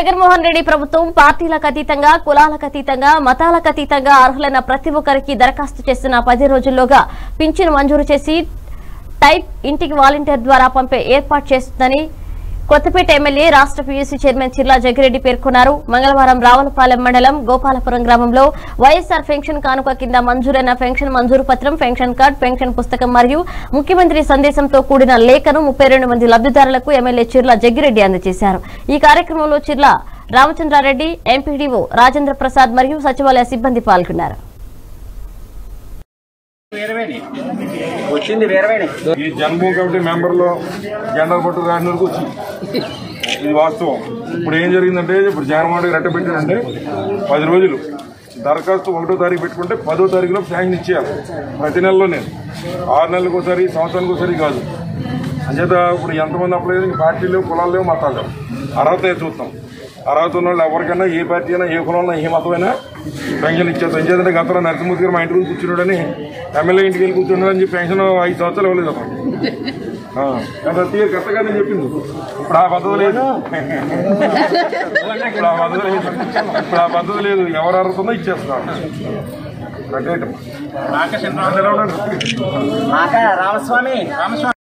జగన్మోహన్ రెడ్డి ప్రభుత్వం పార్టీలకు అతీతంగా కులాలకు అతీతంగా మతాలకు అతీతంగా అర్హులైన ప్రతి ఒక్కరికి దరఖాస్తు చేసిన పది రోజుల్లోగా పింఛను మంజూరు చేసి టైప్ ఇంటికి వాలంటీర్ ద్వారా పంపే ఏర్పాటు చేస్తుందని కొత్తపేట ఎమ్మెల్యే రాష్ట్ర పీయూసీ చైర్మన్ చిర్లా జగ్గిరెడ్డి పేర్కొన్నారు మంగళవారం రావులపాలెం మండలం గోపాలపురం గ్రామంలో వైఎస్ఆర్ పెన్షన్ కానుక కింద మంజూరైన పెన్షన్ మంజూరు పత్రం పెన్షన్ కార్డ్ పెన్షన్ పుస్తకం మరియు ముఖ్యమంత్రి సందేశంతో కూడిన లేఖను ముప్పై మంది లబ్ధిదారులకు ఎమ్మెల్యే చిర్లా జగ్గిరెడ్డి అందజేశారు ఈ కార్యక్రమంలో చిర్లా రామచంద్రారెడ్డి ఎంపీడీఓ రాజేంద్ర ప్రసాద్ మరియు సచివాలయ సిబ్బంది పాల్గొన్నారు వచ్చింది వేరవేనే ఈ జన్మభూమి కమిటీ మెంబర్లో జెండర్ పట్టు రాని వరకు వచ్చింది ఇది వాస్తవం ఇప్పుడు ఏం జరిగిందంటే ఇప్పుడు జగన్మోహన్ రెడ్డి రెట్ట పెట్టాడంటే పది రోజులు దరఖాస్తు ఒకటో తారీఖు పెట్టుకుంటే పదో తారీఖులో శాంక్షన్ ఇచ్చేయాలి ప్రతి నెలలో నేను ఆరు నెలలకు ఒకసారి సంవత్సరానికి ఒకసారి కాదు అంచేత ఇప్పుడు ఎంతమంది అప్లై చేసి పార్టీలు లేవు కులాలు లేవు మతాలు లేవు అర్హత చూస్తాం అర్హత ఉన్న వాళ్ళు ఎవరికైనా ఏ పార్టీ అయినా ఏ కులంలో ఏ మతమైనా పెన్షన్ ఇచ్చేస్తాం ఎంచేతంటే గతంలో నరసింహమూర్తి గారు మా ఇంటి ముందు కూర్చున్నాడని ఎమ్మెల్యే ఇంటికి వెళ్ళి కూర్చున్నాడని చెప్పి పెన్షన్ ఐదు సంవత్సరాలు ఇవ్వలేదు అతను ఆ, కానీ రత్తి గారు కరెక్ట్గా నేను చెప్పింది ఇప్పుడు ఆ పద్ధతి లేదు ఇప్పుడు ఆ పద్ధతి లేదు ఇప్పుడు ఆ పద్ధతి లేదు ఎవరు అర్హత ఉందో ఇచ్చేస్తాం రైట్. మాట రామస్వామి రామస్వామి